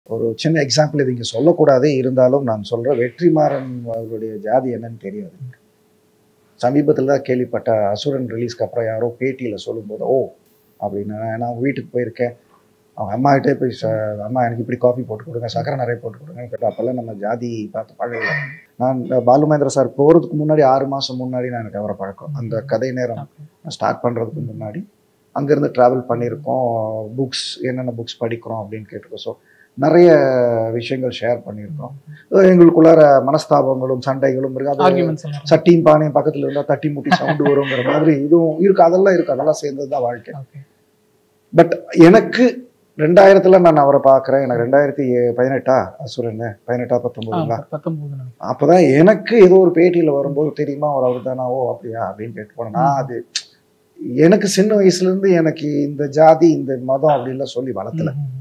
ஒரு சின்ன எக்ஸாம்பிள் இது இங்கே சொல்லக்கூடாது இருந்தாலும் நான் சொல்கிறேன் வெற்றிமாறன் அவருடைய ஜாதி என்னன்னு தெரியாது சமீபத்தில் தான் கேள்விப்பட்ட அசுரன் ரிலீஸ்க்கு அப்புறம் யாரோ பேட்டியில் சொல்லும்போது ஓ அப்படின்னு நான் நான் அவங்க வீட்டுக்கு போயிருக்கேன் அவங்க அம்மாகிட்டே போய் ச அம்மா எனக்கு இப்படி காஃபி போட்டு கொடுங்க சக்கரை நிறைய போட்டு கொடுங்க அப்போல்லாம் நம்ம ஜாதி பார்த்து பழகல நான் இந்த பாலுமேந்திர சார் போகிறதுக்கு முன்னாடி ஆறு மாதம் முன்னாடி நான் எனக்கு அவரை பழக்கம் அந்த கதை நேரம் நான் ஸ்டார்ட் பண்ணுறதுக்கு முன்னாடி அங்கேருந்து ட்ராவல் பண்ணியிருக்கோம் புக்ஸ் என்னென்ன புக்ஸ் படிக்கிறோம் அப்படின்னு கேட்டிருக்கோம் ஸோ நிறைய விஷயங்கள் ஷேர் பண்ணியிருக்கோம் அஹ் எங்களுக்குள்ளார மனஸ்தாபங்களும் சண்டைகளும் இருக்கு அது ஆர்குமெண்ட்ஸ் எல்லாம் சட்டியும் பானையும் பக்கத்தில் இருந்தால் தட்டி முட்டி சவுண்டு வருங்கிற மாதிரி இதுவும் இருக்கு அதெல்லாம் இருக்கு அதெல்லாம் சேர்ந்தது தான் வாழ்க்கை ஓகே பட் எனக்கு ரெண்டாயிரத்துல நான் அவரை பார்க்குறேன் எனக்கு ரெண்டாயிரத்தி பதினெட்டா அசுரன் பதினெட்டா பத்தொன்பதுங்களா பத்தொன்பது நினைக்கிறேன். அப்பதான் எனக்கு ஏதோ ஒரு பேட்டியில வரும்போது தெரியுமா அவர் அவர் தானா ஓ அப்படியா அப்படின்னு கேட்டு போனேன் நான் அது எனக்கு சின்ன வயசுல இருந்து எனக்கு இந்த ஜாதி இந்த மதம் அப்படின்லாம் சொல்லி வளர்த்தல ம், ம்.